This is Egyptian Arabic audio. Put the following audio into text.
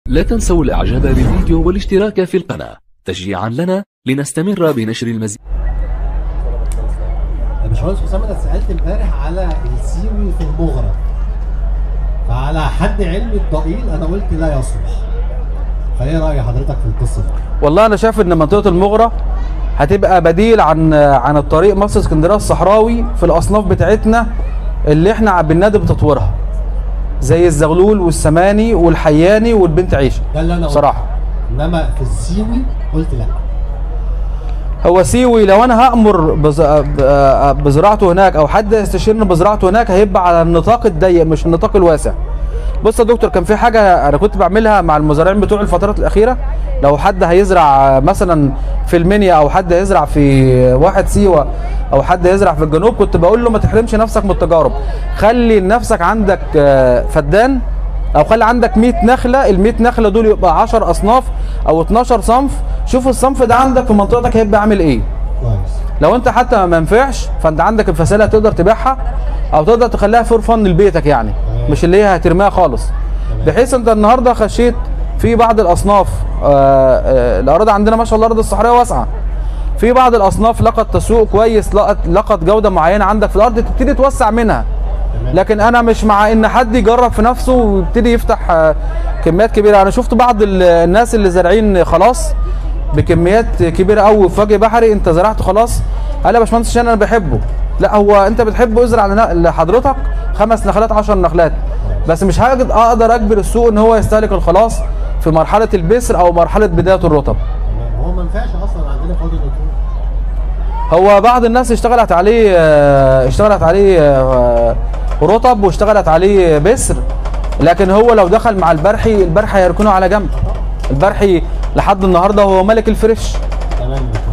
لا تنسوا الاعجاب بالفيديو والاشتراك في القناة تشجيعا لنا لنستمر بنشر المزيد يا باشمهندس حسام انا سالت امبارح على السيوي في المغرب فعلى حد علمي الضئيل انا قلت لا يصلح فايه راي حضرتك في القصه دي؟ والله انا شايف ان منطقه المغره هتبقى بديل عن عن الطريق مصر اسكندريه الصحراوي في الاصناف بتاعتنا اللي احنا بننادي بتطويرها زي الزغلول والسماني والحياني والبنت عيشه ده اللي انا قلته. صراحه انما في السيوي قلت لا هو سيوي لو انا هامر بز... ب- بزراعته هناك او حد يستشيرني بزراعته هناك هيبقى على النطاق الضيق مش النطاق الواسع بص يا دكتور كان في حاجه انا كنت بعملها مع المزارعين بتوع الفترات الاخيره لو حد هيزرع مثلا في المنيا او حد هيزرع في واحد سيوه او حد هيزرع في الجنوب كنت بقول له ما تحرمش نفسك من التجارب خلي لنفسك عندك آه، فدان او خلي عندك 100 نخله ال 100 نخله دول يبقى 10 اصناف او 12 صنف شوف الصنف ده عندك في منطقتك هيبقى عامل ايه كويس لو انت حتى ما ينفعش فانت عندك الفسيله تقدر تبيعها او تقدر تخليها فور فن لبيتك يعني تمام. مش اللي هي هترميها خالص تمام. بحيث انت النهارده خشيت في بعض الاصناف آه، آه، الاراضي عندنا ما شاء الله الارض الصحراويه واسعه في بعض الاصناف لقت تسوق كويس لقت لقت جوده معينه عندك في الارض تبتدي توسع منها تمام. لكن انا مش مع ان حد يجرب في نفسه ويبتدي يفتح آه، كميات كبيره انا شفت بعض ال- الناس اللي زارعين خلاص بكميات كبيره قوي في وجه بحري انت زرعت خلاص قال يا باشمهندس عشان انا بحبه لا هو انت بتحبه ازرع لنا- لحضرتك خمس نخلات 10 نخلات بس مش هاجد اقدر اجبر السوق ان هو يستهلك الخلاص في مرحله البسر او مرحله بدايه الرطب تمام هو ما ينفعش اصلا عندنا في وادي النطرون هو بعض الناس اشتغلت عليه آه، اشتغلت عليه آه، رطب واشتغلت عليه بسر لكن هو لو دخل مع البرحي البرحي هيركنه على جنب البرحي لحد النهارده هو ملك الفريش تمام